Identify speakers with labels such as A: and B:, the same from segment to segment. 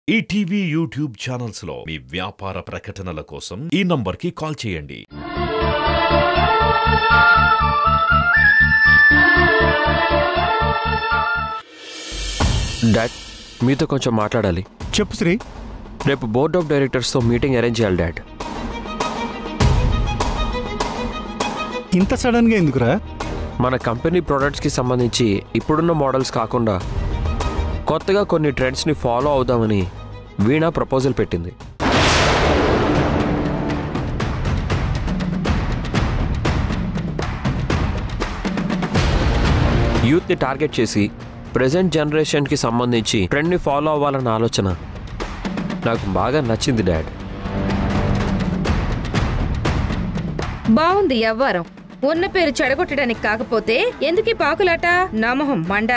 A: ETV YouTube channels లో మీ వ్యాపార ప్రకటనల కోసం ఈ నంబర్కి కాల్ చేయండి
B: డాడ్ మీతో కొంచెం మాట్లాడాలి
C: చెప్పు శ్రీ
B: రేపు బోర్డ్ ఆఫ్ డైరెక్టర్స్తో మీటింగ్ అరేంజ్ చేయాలి డాడ్
C: ఇంత సడన్గా ఎందుకురా
B: మన కంపెనీ ప్రోడక్ట్స్కి సంబంధించి ఇప్పుడున్న మోడల్స్ కాకుండా కొత్తగా కొన్ని ట్రెండ్స్ని ఫాలో అవుదామని వీణా ప్రపోజల్ పెట్టింది యూత్ని టార్గెట్ చేసి ప్రజెంట్ జనరేషన్కి సంబంధించి ట్రెండ్ని ఫాలో అవ్వాలన్న ఆలోచన నాకు బాగా నచ్చింది డాడ్
D: బాగుంది ఎవ్వారం ఉన్న పేరు చెడగొట్టడానికి కాకపోతే ఎందుకీ పాకులాట నామొహం మండ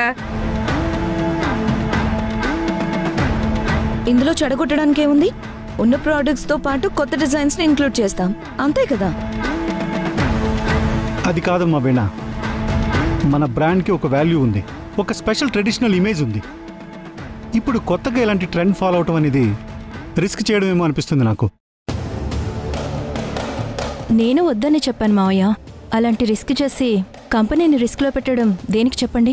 E: ఇందులో చెడగొట్టడానికి ఏముంది ఉన్న ప్రోడక్ట్స్ తో పాటు కొత్త డిజైన్స్ ని ఇంక్లూడ్ చేస్తాం అంతే కదా
C: అది కాదమ్మా వీణ మన బ్రాండ్కి ఒక వాల్యూ ఉంది ఒక స్పెషల్ ట్రెడిషనల్ ఇమేజ్ ఉంది ఇప్పుడు కొత్తగా ఇలాంటి ట్రెండ్ ఫాలో అవటం అనేది రిస్క్ చేయడమేమో అనిపిస్తుంది నాకు
F: నేను వద్దని చెప్పాను మావయ్య అలాంటి రిస్క్ చేసి కంపెనీని రిస్క్లో పెట్టడం దేనికి చెప్పండి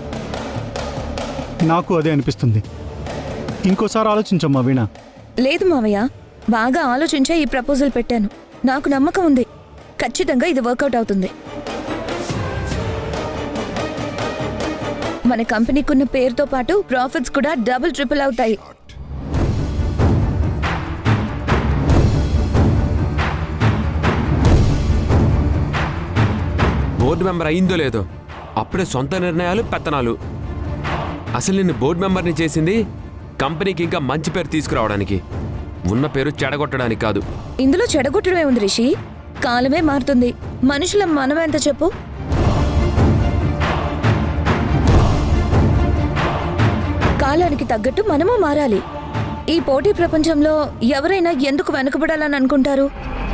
C: నాకు అదే అనిపిస్తుంది ఇంకోసారి ఆలోచించమ్మా వీణ
E: లేదు మావయ్య బాగా ఆలోచించే ఈ ప్రపోజల్ పెట్టాను నాకు నమ్మకం ఉంది ఖచ్చితంగా ఇది వర్కౌట్ అవుతుంది మన కంపెనీకి ఉన్న పేరుతో పాటు ప్రాఫిట్స్ కూడా డబుల్ ట్రిపుల్ అవుతాయి
G: బోర్డు మెంబర్ అయిందో లేదో అప్పుడే సొంత నిర్ణయాలు పెత్తనాలు అసలు నిన్ను బోర్డు మెంబర్ని చేసింది కంపెనీకి ఇంకా మంచి పేరు తీసుకురావడానికి ఉన్న పేరు చెడగొట్టడానికి కాదు
E: ఇందులో చెడగొట్టడమే ఉంది రిషి కాలమే మారుతుంది మనుషుల మనమే ఎంత చెప్పు కాలానికి తగ్గట్టు మనము మారాలి ఈ పోటీ ప్రపంచంలో ఎవరైనా ఎందుకు వెనుకబడాలని అనుకుంటారు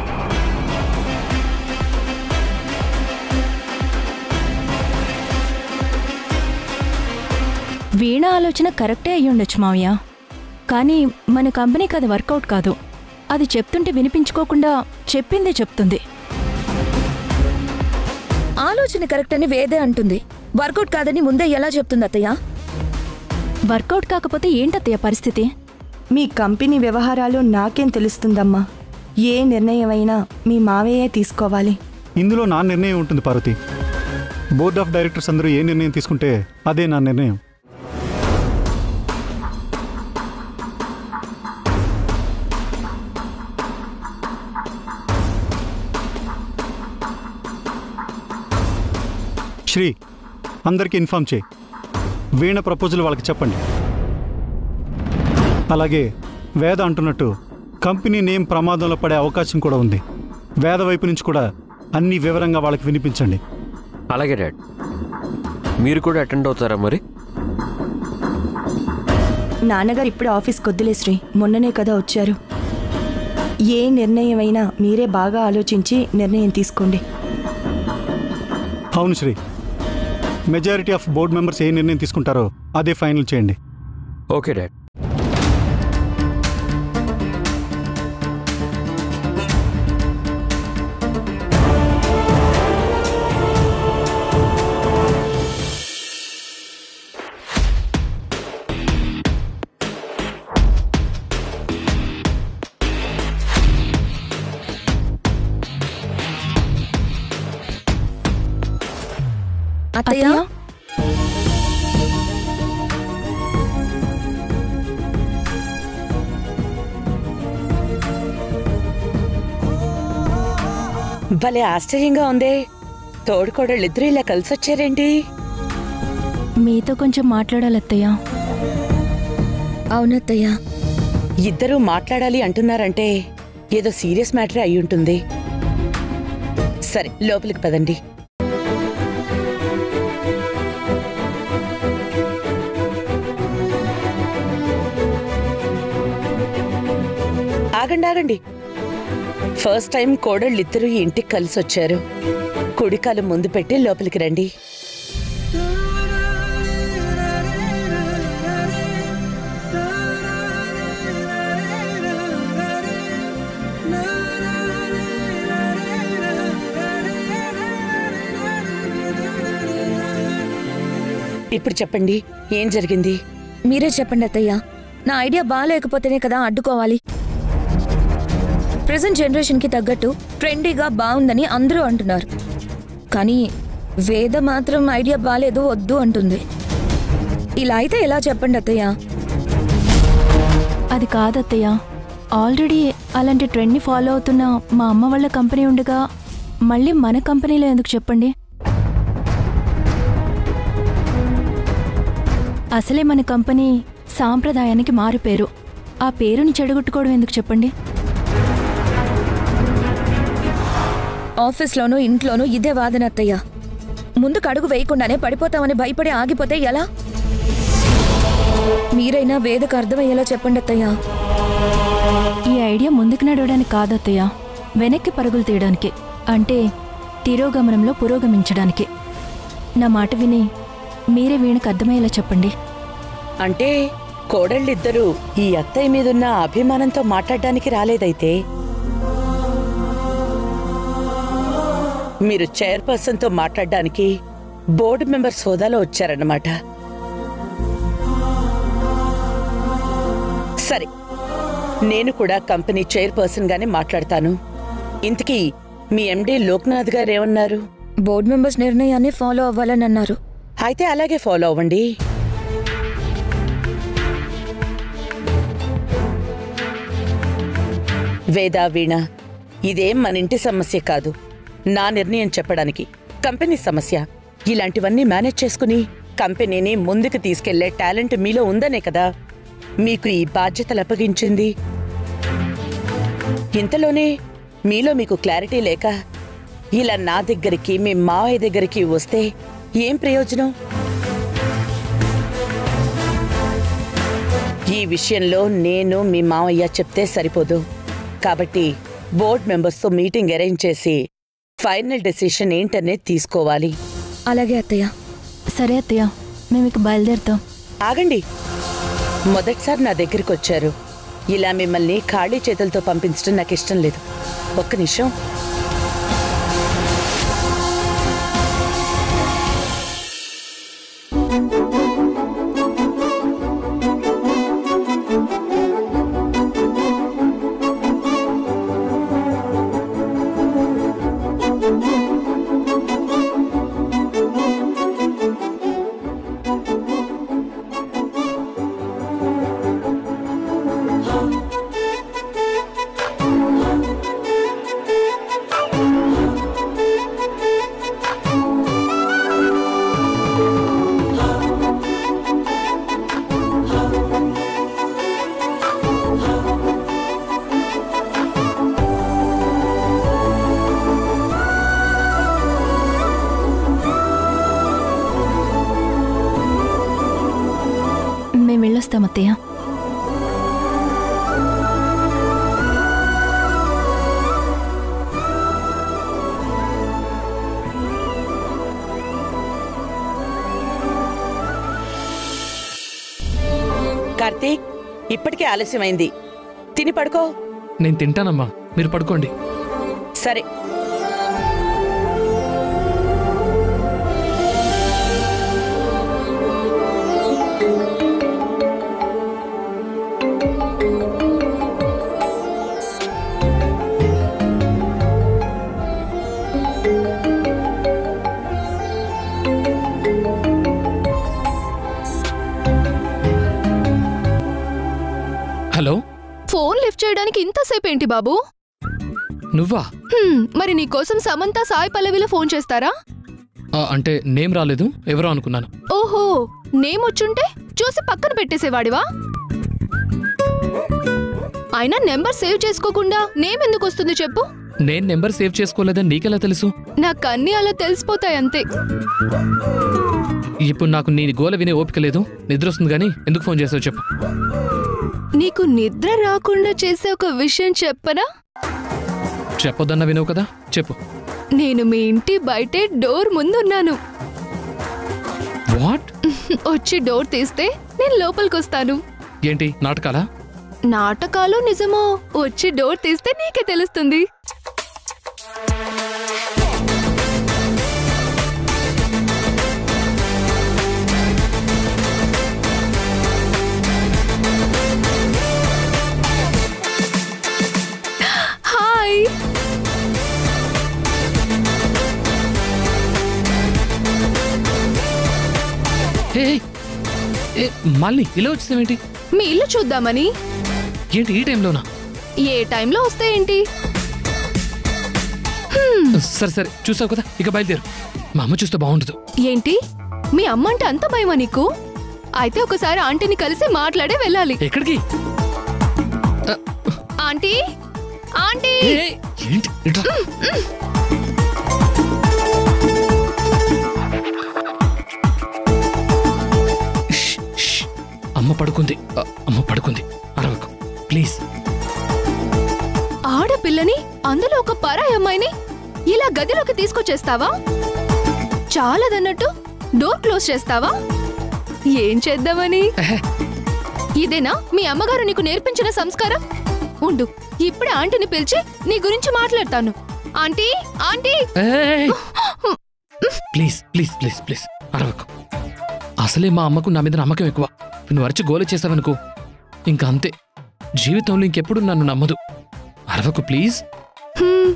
F: వీణ ఆలోచన కరెక్టే అయ్యి ఉండొచ్చు మావయ్య కానీ మన కంపెనీకి అది వర్కౌట్ కాదు అది చెప్తుంటే వినిపించుకోకుండా చెప్పిందే చెప్తుంది
E: ఆలోచన కరెక్ట్ అని వేదే అంటుంది వర్కౌట్ కాదని ముందే ఎలా చెప్తుంది అత్తయ్య
F: వర్కౌట్ కాకపోతే ఏంటత్తయ్య పరిస్థితి
H: మీ కంపెనీ వ్యవహారాలు నాకేం తెలుస్తుందమ్మా ఏ నిర్ణయమైనా మీ మావయ్యే తీసుకోవాలి
C: ఇందులో నా నిర్ణయం ఉంటుంది పార్వతి బోర్డ్ ఆఫ్ డైరెక్టర్స్ అందరూ ఏ నిర్ణయం తీసుకుంటే అదే నా నిర్ణయం శ్రీ అందరికీ ఇన్ఫామ్ చేయి వీణ ప్రపోజల్ వాళ్ళకి చెప్పండి అలాగే వేద అంటున్నట్టు కంపెనీ నేమ్ ప్రమాదంలో పడే అవకాశం కూడా ఉంది వేద వైపు నుంచి కూడా అన్ని వివరంగా వాళ్ళకి వినిపించండి
B: అలాగే డాడ్ మీరు కూడా అటెండ్ అవుతారా మరి
H: నాన్నగారు ఇప్పుడు ఆఫీస్కి వద్దులే శ్రీ మొన్ననే కదా వచ్చారు ఏ నిర్ణయమైనా మీరే బాగా ఆలోచించి నిర్ణయం తీసుకోండి
C: అవును Sri majority of board members ఏ నిర్ణయం తీసుకుంటారో అదే ఫైనల్ చేయండి
B: ఓకే డాడ్
E: అత్తయ్య
F: అత్తయ్య
I: భలే ఆశ్చర్యంగా ఉందే తోడుకోడళ్ళిద్దరూ ఇలా కలిసొచ్చారేంటి
F: మీతో కొంచెం మాట్లాడాలి అత్తయ్య
E: అవునత్తయ్య
I: ఇద్దరూ మాట్లాడాలి అంటున్నారంటే ఏదో సీరియస్ మ్యాటరే అయి ఉంటుంది సరే లోపలికి పదండి ఆగండి ఆగండి ఫస్ట్ టైం కోడళ్ళిద్దరూ ఈ ఇంటికి కలిసి వచ్చారు కుడికాలు ముందు పెట్టి లోపలికి రండి ఇప్పుడు చెప్పండి ఏం జరిగింది
E: మీరే చెప్పండి అత్తయ్య నా ఐడియా బాగాలేకపోతేనే కదా అడ్డుకోవాలి ప్రజెంట్ జనరేషన్కి తగ్గట్టు ట్రెండీగా బాగుందని అందరూ అంటున్నారు కానీ వేద మాత్రం ఐడియా బాగాలేదు వద్దు అంటుంది ఇలా అయితే ఎలా చెప్పండి అత్తయ్య
F: అది కాదత్తయ్య ఆల్రెడీ అలాంటి ట్రెండ్ని ఫాలో అవుతున్న మా అమ్మ వాళ్ళ కంపెనీ ఉండగా మళ్ళీ మన కంపెనీలో ఎందుకు చెప్పండి అసలే మన కంపెనీ సాంప్రదాయానికి మారు పేరు ఆ పేరుని చెడగొట్టుకోవడం ఎందుకు చెప్పండి
E: ఆఫీస్లోనూ ఇంట్లోనూ ఇదే వాదన అత్తయ్య ముందుకు అడుగు వేయకుండానే పడిపోతామని భయపడి ఆగిపోతే ఎలా మీరైనా వేదకు అర్థమయ్యేలా చెప్పండి అత్తయ్య
F: ఈ ఐడియా ముందుకు నడవడానికి కాదత్తయ్య వెనక్కి పరుగులు తీయడానికి అంటే తిరోగమనంలో పురోగమించడానికి నా మాట విని మీరే వీణకు అర్థమయ్యేలా చెప్పండి
I: అంటే కోడళ్ళిద్దరూ ఈ అత్తయ్య మీదున్న అభిమానంతో మాట్లాడడానికి రాలేదైతే మీరు చైర్పర్సన్తో మాట్లాడడానికి బోర్డు మెంబర్స్ హోదాలో వచ్చారన్నమాట సరే నేను కూడా కంపెనీ చైర్పర్సన్ గానే మాట్లాడతాను ఇంతకీ మీ ఎండీ లోక్నాథ్ గారు ఏమన్నారు
E: బోర్డు మెంబర్స్ నిర్ణయాన్ని ఫాలో అవ్వాలని అన్నారు
I: అయితే అలాగే ఫాలో అవ్వండి వేదా వీణ ఇదేం మన ఇంటి సమస్య కాదు నా నిర్ణయం చెప్పడానికి కంపెనీ సమస్య ఇలాంటివన్నీ మేనేజ్ చేసుకుని కంపెనీని ముందుకు తీసుకెళ్లే టాలెంట్ మీలో ఉందనే కదా మీకు ఈ బాధ్యతలు అప్పగించింది ఇంతలోనే మీలో మీకు క్లారిటీ లేక ఇలా నా దగ్గరికి మీ మావయ్య దగ్గరికి వస్తే ఏం ప్రయోజనం ఈ విషయంలో నేను మీ మావయ్య చెప్తే సరిపోదు కాబట్టి బోర్డ్ మెంబర్స్తో మీటింగ్ అరేంజ్ చేసి ఫైనల్ డెసిషన్ ఏంటనేది తీసుకోవాలి
E: అలాగే అత్తయ్య
F: సరే అత్తయ్య మేము ఇక బయలుదేరుతాం
I: ఆగండి మొదటిసారి నా దగ్గరికి వచ్చారు ఇలా మిమ్మల్ని ఖాళీ చేతులతో పంపించడం నాకు ఇష్టం లేదు ఒక్క నిమిషం
F: మేము వెళ్ళొస్తాం అత్తయ్య
I: కార్తీక్ ఇప్పటికే ఆలస్యమైంది తిని పడుకో
J: నేను తింటానమ్మా మీరు పడుకోండి
I: సరే
J: హలో
K: ఫోన్ లిఫ్ట్ చేయడానికి ఇంతసేపు ఏంటి బాబు
J: నువ్వా
K: హ్మ్, మరి నీకోసం సమంత సాయి పల్లవిలో ఫోన్ చేస్తారా
J: ఆ, అంటే నేమ్ రాలేదు ఎవరో అనుకున్నాను
K: ఓహో నేమొచ్చుంటే చూసి పక్కన పెట్టేసేవాడివా అయినా నెంబర్ సేవ్ చేసుకోకుండా నేమ్ ఎందుకు వస్తుంది చెప్పు
J: నేను నెంబర్ సేవ్ చేసుకోలేదని నీకెలా తెలుసు
K: నాకు అన్నీ అలా తెలిసిపోతాయి అంతే
J: ఇప్పుడు నాకు నీ గోల వినే ఓపిక లేదు నిద్ర వస్తుంది కానీ ఎందుకు ఫోన్ చేసావు చెప్పు
K: నీకు నిద్ర రాకుండా చేసే ఒక విషయం చెప్పనా
J: చెప్పొద్దన్న వినవు కదా చెప్పు
K: నేను మీ ఇంటి బయటే డోర్ ముందున్నాను
J: వాట్
K: వచ్చి డోర్ తీస్తే నేను లోపలికొస్తాను
J: ఏంటి నాటకాలా
K: నాటకాలు నిజమో వచ్చి డోర్ తీస్తే నీకే తెలుస్తుంది
J: మళ్ళీ ఇలా వచ్చిందేంటి
K: మీ ఇల్లు చూద్దామని
J: ఏంటి ఈ టైంలోనా
K: ఏ టైంలో వస్తే ఏంటి
J: సరే సరే చూసావు కదా ఇక బయలుదేరు మా అమ్మ చూస్తే బాగుండదు
K: ఏంటి మీ అమ్మ అంటే అంత భయమా నీకు అయితే ఒకసారి ఆంటీని కలిసి మాట్లాడే వెళ్ళాలి
J: ఎక్కడికి
K: ఆంటీ ఆంటీ
J: ఏ, ఏంటి ఇట్రా. ష్, ష్. అమ్మ పడుకుంది అ, అమ్మ పడుకుంది అరవకు ప్లీజ్
K: ఆడపిల్లని అందులో ఒక పరాయి అమ్మాయిని ఇలా గదిలోకి తీసుకొచ్చేస్తావా చాలదన్నట్టు డోర్ క్లోజ్ చేస్తావా ఏం చేద్దామని ఇదేనా మీ అమ్మగారు నీకు నేర్పించిన సంస్కారం ఉండు ఇప్పుడే ఆంటీని పిలిచి నీ గురించి మాట్లాడతాను ఆంటీ ఆంటీ
J: ఏయ్! ప్లీజ్ ప్లీజ్ ప్లీజ్ ప్లీజ్ అరవకు అసలే మా అమ్మకు నా మీద నమ్మకం ఎక్కువ నువ్వు అరిచి గోల చేసావనుకో ఇంకా అంతే జీవితంలో ఇంకెప్పుడు నన్ను నమ్మదు అరవకు ప్లీజ్
K: హ్మ్,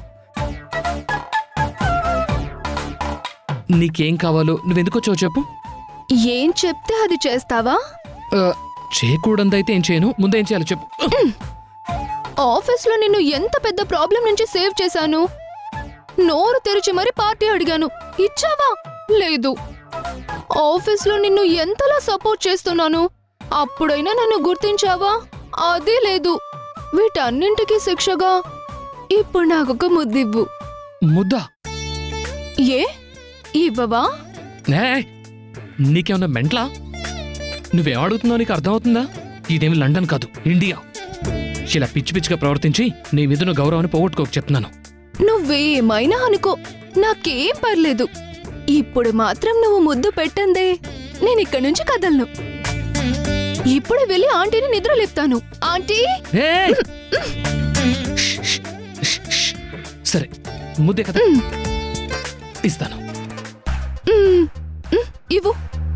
J: నీకేం కావాలో నువ్వెందుకు వచ్చావు చెప్పు
K: ఏం చెప్తే అది చేస్తావా
J: ఆ, చేయకూడదైతే ఏం చేయను ముందు ఏం చేయాలో చెప్పు
K: ఆఫీస్లో నిన్ను ఎంత పెద్ద ప్రాబ్లం నుంచి సేవ్ చేశాను నోరు తెరిచి మరి పార్టీ అడిగాను ఇచ్చావా లేదు ఆఫీస్లో నిన్ను ఎంతలా సపోర్ట్ చేస్తున్నాను అప్పుడైనా నన్ను గుర్తించావా అది లేదు వీటన్నింటికీ శిక్షగా ఇప్పుడు నాకొక ముద్దివ్వు
J: ముద్దా
K: ఏ ఇవ్వవా
J: ఏయ్! నీకేమన్నా మెంట్లా నువ్వేం అడుగుతున్నావు నీకు అర్థమవుతుందా ఇదేమి లండన్ కాదు ఇండియా ఇలా పిచ్చి పిచ్చిగా ప్రవర్తించి నీ మీద నువ్వు గౌరవాన్ని పోగొట్టుకోక చెప్తున్నాను
K: నువ్వేమైనా అనుకో నాకేం పర్లేదు ఇప్పుడు మాత్రం నువ్వు ముద్దు పెట్టందే నేను ఇక్కడి నుంచి కదలను ఇప్పుడు వెళ్ళి ఆంటీని నిద్ర లేపుతాను ఆంటీ
J: ఏయ్! ష్, ష్, ష్, ష్. సరే ముద్దే కదా ఇస్తాను
K: మ్మ్, మ్మ్, ఇవ్వు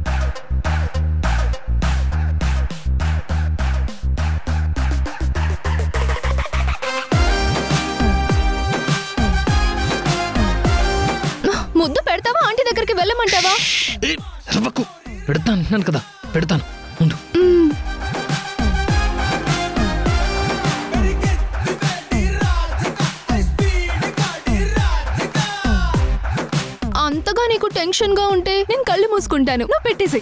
K: ముద్దు పెడతావా ఆంటీ దగ్గరికి వెళ్ళమంటావా
J: ఏయ్, అరవకు పెడతాను అంటున్నాను కదా పెడతాను ఉండు
K: మ్మ్. అంతగా నీకు టెన్షన్ గా ఉంటే నేను కళ్ళు మూసుకుంటాను నువ్వు పెట్టేసి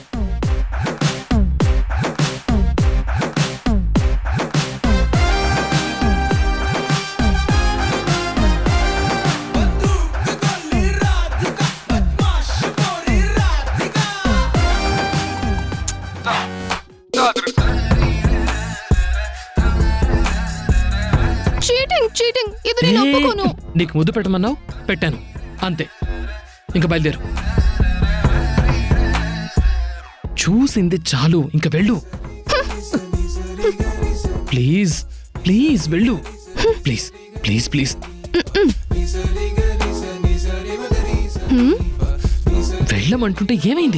K: చీటింగ్ చీటింగ్ ఇది నేను
J: ఏయ్,
K: ఒప్పుకోను
J: నీకు ముద్దు పెట్టమన్నావు పెట్టాను అంతే ఇంకా బయలుదేరు చూసింది చాలు ఇంకా వెళ్ళు ప్లీజ్ ప్లీజ్ వెళ్ళు ప్లీజ్ ప్లీజ్ ప్లీజ్
K: హ్మ్?
J: వెళ్ళమంటుంటే ఏమైంది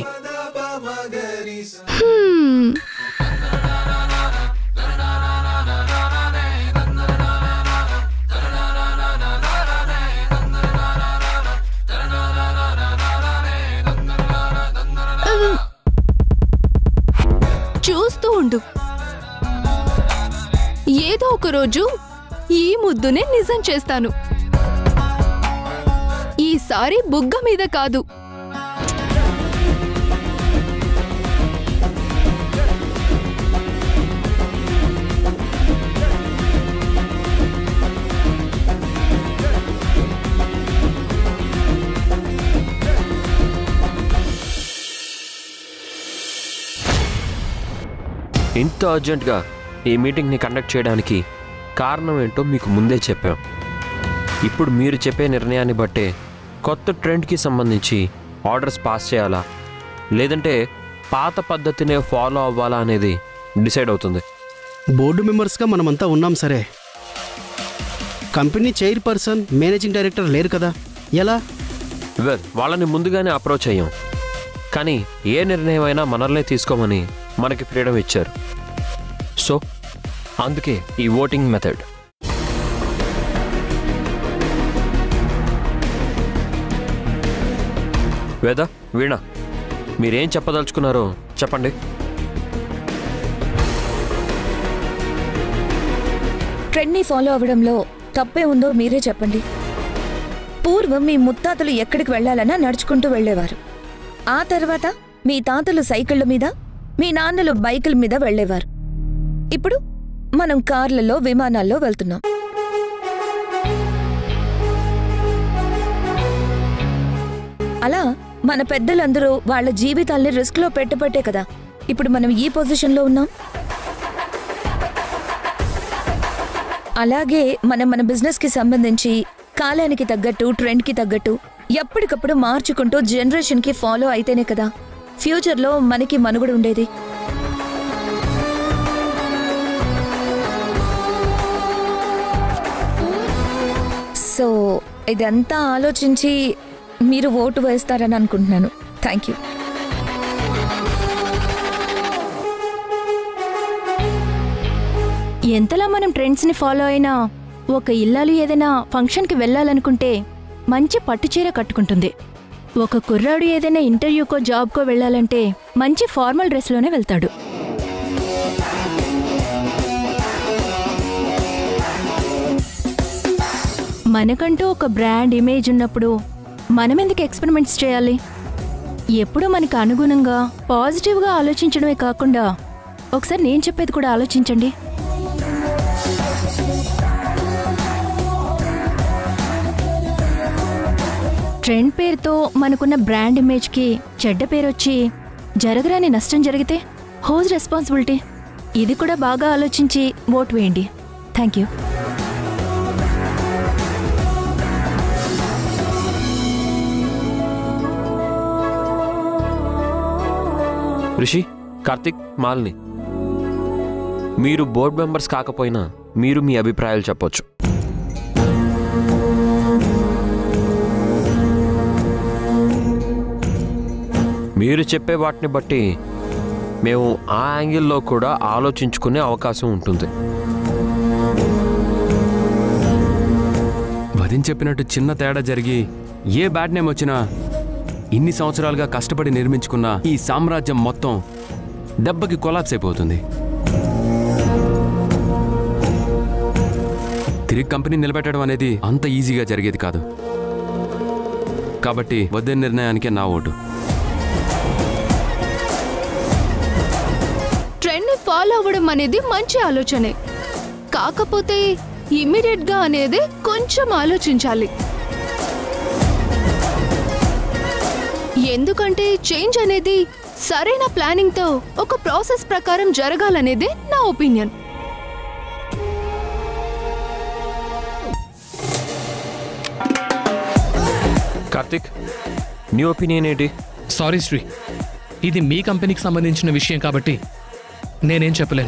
K: హ్మ్. చూస్తూ ఉండు ఏదో ఒక రోజు ఈ ముద్దునే నిజం చేస్తాను ఈసారి బుగ్గ మీద కాదు
B: ఇంత అర్జెంటుగా ఈ మీటింగ్ని కండక్ట్ చేయడానికి కారణం ఏంటో మీకు ముందే చెప్పాం ఇప్పుడు మీరు చెప్పే నిర్ణయాన్ని బట్టే కొత్త ట్రెండ్కి సంబంధించి ఆర్డర్స్ పాస్ చేయాలా లేదంటే పాత పద్ధతినే ఫాలో అవ్వాలా అనేది డిసైడ్ అవుతుంది
L: బోర్డు మెంబర్స్గా మనమంతా ఉన్నాం సరే కంపెనీ చైర్పర్సన్ మేనేజింగ్ డైరెక్టర్ లేరు కదా ఎలా
B: వెల్ వాళ్ళని ముందుగానే అప్రోచ్ అయ్యాం కానీ ఏ నిర్ణయం అయినా మనల్నే తీసుకోమని మనకి ఫ్రీడమ్ ఇచ్చారు సో అందుకే ఈ ఓటింగ్ మెథడ్ వేద వీణ మీరేం చెప్పదలుచుకున్నారో చెప్పండి
E: ట్రెండ్ని ఫాలో అవ్వడంలో తప్పే ఉందో మీరే చెప్పండి పూర్వం మీ ముత్తాతలు ఎక్కడికి వెళ్ళాలన్నా నడుచుకుంటూ వెళ్ళేవారు ఆ తర్వాత మీ తాతలు సైకిళ్ళ మీద మీ నాన్నలు బైకుల మీద వెళ్ళేవారు ఇప్పుడు మనం కార్లలో విమానాల్లో వెళ్తున్నాం అలా మన పెద్దలందరూ వాళ్ళ జీవితాల్ని రిస్క్లో పెట్టబట్టే కదా ఇప్పుడు మనం ఈ పొజిషన్లో ఉన్నాం అలాగే మనం మన బిజినెస్కి సంబంధించి కాలానికి తగ్గట్టు ట్రెండ్కి తగ్గట్టు ఎప్పటికప్పుడు మార్చుకుంటూ జనరేషన్కి ఫాలో అయితేనే కదా ఫ్యూచర్లో మనకి మనుగడ ఉండేది సో ఇదంతా ఆలోచించి మీరు ఓటు వేస్తారని అనుకుంటున్నాను థ్యాంక్ యూ
F: ఎంతలా మనం ట్రెండ్స్ని ఫాలో అయినా ఒక ఇల్లాలు ఏదైనా ఫంక్షన్కి వెళ్ళాలనుకుంటే మంచి పట్టుచీర కట్టుకుంటుంది ఒక కుర్రాడు ఏదైనా ఇంటర్వ్యూకో జాబ్కో వెళ్ళాలంటే మంచి ఫార్మల్ డ్రెస్లోనే వెళ్తాడు మనకంటూ ఒక బ్రాండ్ ఇమేజ్ ఉన్నప్పుడు మనం ఎందుకు ఎక్స్పెరిమెంట్స్ చేయాలి ఎప్పుడూ మనకు అనుగుణంగా పాజిటివ్గా ఆలోచించడమే కాకుండా ఒకసారి నేను చెప్పేది కూడా ఆలోచించండి ట్రెండ్ పేరుతో మనకున్న బ్రాండ్ ఇమేజ్కి చెడ్డ పేరు వచ్చి జరగరాని నష్టం జరిగితే హోజ్ రెస్పాన్సిబిలిటీ ఇది కూడా బాగా ఆలోచించి ఓట్ వేయండి థ్యాంక్ యూ
B: రిషి కార్తిక్ మాలిని మీరు బోర్డ్ మెంబర్స్ కాకపోయినా మీరు మీ అభిప్రాయాలు చెప్పొచ్చు మీరు చెప్పే వాటిని బట్టి మేము ఆ యాంగిల్లో కూడా ఆలోచించుకునే అవకాశం ఉంటుంది
G: వదిన చెప్పినట్టు చిన్న తేడా జరిగి ఏ బ్యాడ్ నేమ్ వచ్చినా ఇన్ని సంవత్సరాలుగా కష్టపడి నిర్మించుకున్న ఈ సామ్రాజ్యం మొత్తం దెబ్బకి కొలాప్స్ అయిపోతుంది తిరిగి కంపెనీ నిలబెట్టడం అనేది అంత ఈజీగా జరిగేది కాదు కాబట్టి వదిన నిర్ణయానికే నా ఓటు
K: ట్రెండ్ ని ఫాలో అవ్వడం అనేది మంచి ఆలోచనే కాకపోతే ఇమ్మీడియట్ గా అనేది కొంచెం ఆలోచించాలి ఎందుకంటే చేంజ్ అనేది సరైన ప్లానింగ్ తో ఒక ప్రాసెస్ ప్రకారం జరగాలనేది నా ఒపీనియన్
B: కార్తిక్ నీ ఒపీనియన్ ఏంటి
J: సారీ శ్రీ ఇది మీ కంపెనీకి సంబంధించిన విషయం కాబట్టి నేనేం చెప్పలేను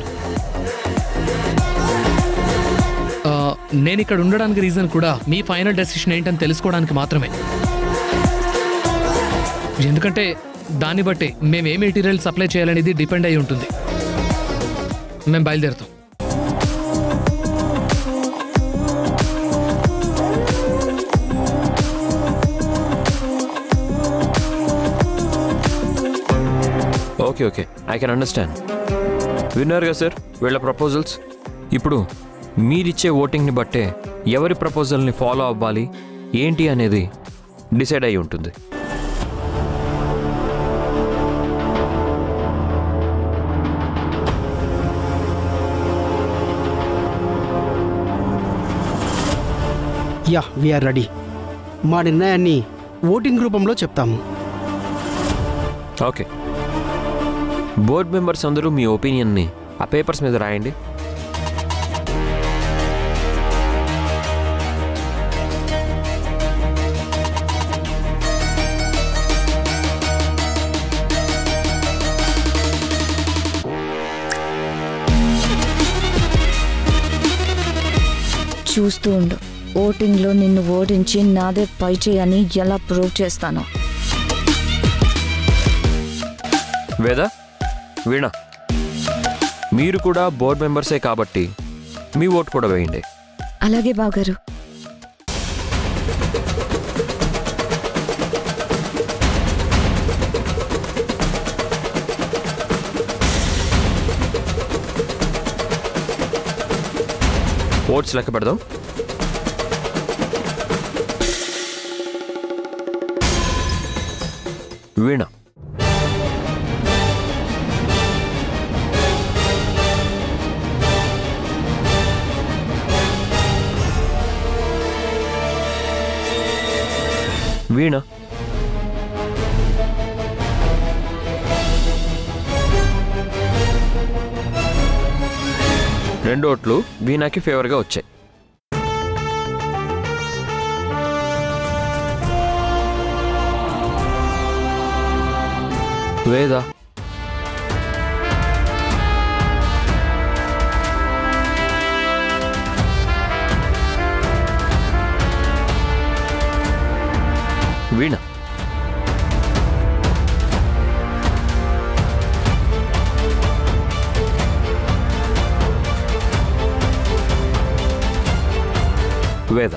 J: ఆ, నేను ఇక్కడ ఉండడానికి రీజన్ కూడా మీ ఫైనల్ డెసిషన్ ఏంటని తెలుసుకోవడానికి మాత్రమే ఎందుకంటే దాన్ని బట్టి మేము ఏ మెటీరియల్ సప్లై చేయాలనేది డిపెండ్ అయి ఉంటుంది మేము బయలుదేరుతాం
B: okay okay I can understand విన్నారుగా సార్ వీళ్ళ ప్రపోజల్స్ ఇప్పుడు మీరిచ్చే ఓటింగ్ని బట్టే ఎవరి ప్రపోజల్ని ఫాలో అవ్వాలి ఏంటి అనేది డిసైడ్ అయి ఉంటుంది
L: యా వీఆర్ రెడీ మా నిర్ణయాన్ని ఓటింగ్ రూపంలో చెప్తాము
B: ఓకే బోర్డ్ మెంబర్స్ అందరూ మీ ఒపీనియన్ని ఆ పేపర్స్ మీద రాయండి
E: చూస్తూ ఉండు ఓటింగ్లో నిన్ను ఓడించి నాదే పై చేయని ఎలా ప్రూవ్ చేస్తానో
B: వేద వీణ మీరు కూడా బోర్డ్ మెంబర్సే కాబట్టి మీ ఓటు కూడా వేయండి
E: అలాగే బాగారు
B: ఓట్స్ లెక్క పెడదాం వీణ వీణ రెండు ఓట్లు వీణాకి ఫేవర్గా వచ్చాయి వేద వీణ వేద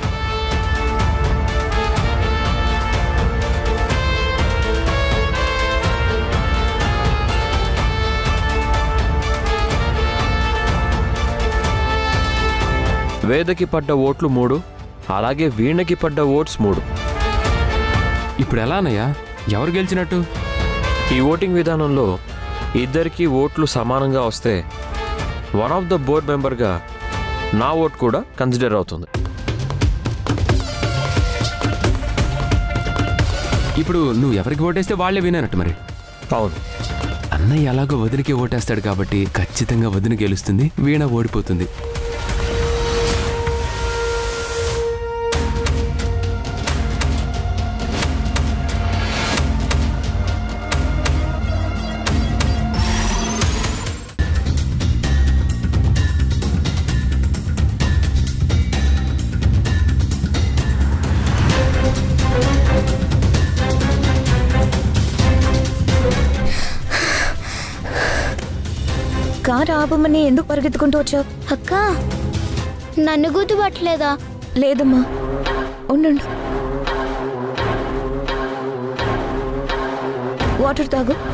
B: వేదకి పడ్డ ఓట్లు మూడు అలాగే వీణకి పడ్డ ఓట్స్ మూడు
G: ఇప్పుడు ఎలానయ్యా ఎవరు గెలిచినట్టు
B: ఈ ఓటింగ్ విధానంలో ఇద్దరికి ఓట్లు సమానంగా వస్తే వన్ ఆఫ్ ద బోర్డ్ మెంబర్గా నా ఓట్ కూడా కన్సిడర్ అవుతుంది
G: ఇప్పుడు నువ్వు ఎవరికి ఓటేస్తే వాళ్ళే విననట్టు మరి
B: అవును
G: అన్నయ్య ఎలాగో వదినకి ఓటేస్తాడు కాబట్టి ఖచ్చితంగా వదిన గెలుస్తుంది వీణ ఓడిపోతుంది
E: కారు ఆపమని ఎందుకు పరిగెత్తుకుంటూ వచ్చావు
M: అక్క నన్ను గుర్తుపట్టలేదా
E: లేదమ్మా ఉండు వాటర్ తాగు